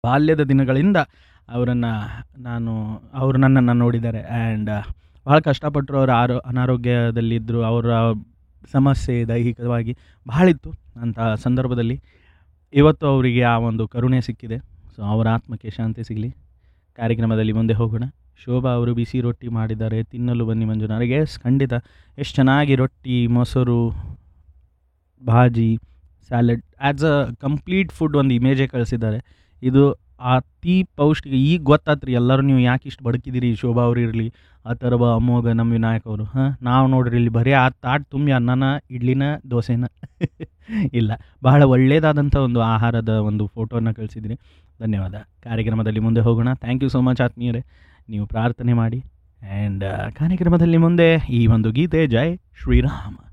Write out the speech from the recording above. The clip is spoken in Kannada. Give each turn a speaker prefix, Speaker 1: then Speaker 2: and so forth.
Speaker 1: ಬಾಲ್ಯದ ದಿನಗಳಿಂದ ಅವರನ್ನು ನಾನು ಅವರು ನನ್ನನ್ನು ನೋಡಿದ್ದಾರೆ ಆ್ಯಂಡ್ ಭಾಳ ಕಷ್ಟಪಟ್ಟರು ಅವರು ಆರೋ ಅನಾರೋಗ್ಯದಲ್ಲಿದ್ದರು ಅವರ ಸಮಸ್ಯೆ ದೈಹಿಕವಾಗಿ ಭಾಳ ಇತ್ತು ಅಂಥ ಸಂದರ್ಭದಲ್ಲಿ ಇವತ್ತು ಅವರಿಗೆ ಆ ಒಂದು ಕರುಣೆ ಸಿಕ್ಕಿದೆ ಸೊ ಅವರ ಆತ್ಮಕ್ಕೆ ಶಾಂತಿ ಸಿಗಲಿ ಕಾರ್ಯಕ್ರಮದಲ್ಲಿ ಮುಂದೆ ಹೋಗೋಣ ಶೋಭಾ ಅವರು ಬಿಸಿ ರೊಟ್ಟಿ ಮಾಡಿದ್ದಾರೆ ತಿನ್ನಲು ಬನ್ನಿ ಮಂಜು ನನಗೆ ಎಸ್ ಖಂಡಿತ ಎಷ್ಟು ಚೆನ್ನಾಗಿ ರೊಟ್ಟಿ ಮೊಸರು bhaji salad as a complete food ಒಂದು ಇಮೇಜೇ ಕಳಿಸಿದ್ದಾರೆ ಇದು ಅತಿ ಪೌಷ್ಟಿಕ ಈಗ ಗೊತ್ತಾತ್ರಿ ಎಲ್ಲರೂ ನೀವು ಯಾಕೆ ಇಷ್ಟು ಬದುಕಿದ್ದೀರಿ ಶೋಭಾ ಅವ್ರು ಇರಲಿ ಅಥರ್ವ ಅಮೋಘ ನಮ್ಮ ವಿನಾಯಕ್ ಅವರು ಹಾಂ ನಾವು ನೋಡ್ರಿ ಇಲ್ಲಿ ಬರೀ ಆ ತಾಟ್ ತುಂಬಿ ಅನ್ನನ ಇಡ್ಲಿನ ದೋಸೆನ ಇಲ್ಲ ಬಹಳ ಒಳ್ಳೆಯದಾದಂಥ ಒಂದು ಆಹಾರದ ಒಂದು ಫೋಟೋನ ಕಳಿಸಿದ್ರಿ ಧನ್ಯವಾದ ಕಾರ್ಯಕ್ರಮದಲ್ಲಿ ಮುಂದೆ ಹೋಗೋಣ ಥ್ಯಾಂಕ್ ಯು ಸೋ ಮಚ್ ಆತ್ಮೀಯರೇ ನೀವು ಪ್ರಾರ್ಥನೆ ಮಾಡಿ ಆ್ಯಂಡ್ ಕಾರ್ಯಕ್ರಮದಲ್ಲಿ ಮುಂದೆ ಈ ಒಂದು ಗೀತೆ ಜೈ ಶ್ರೀರಾಮ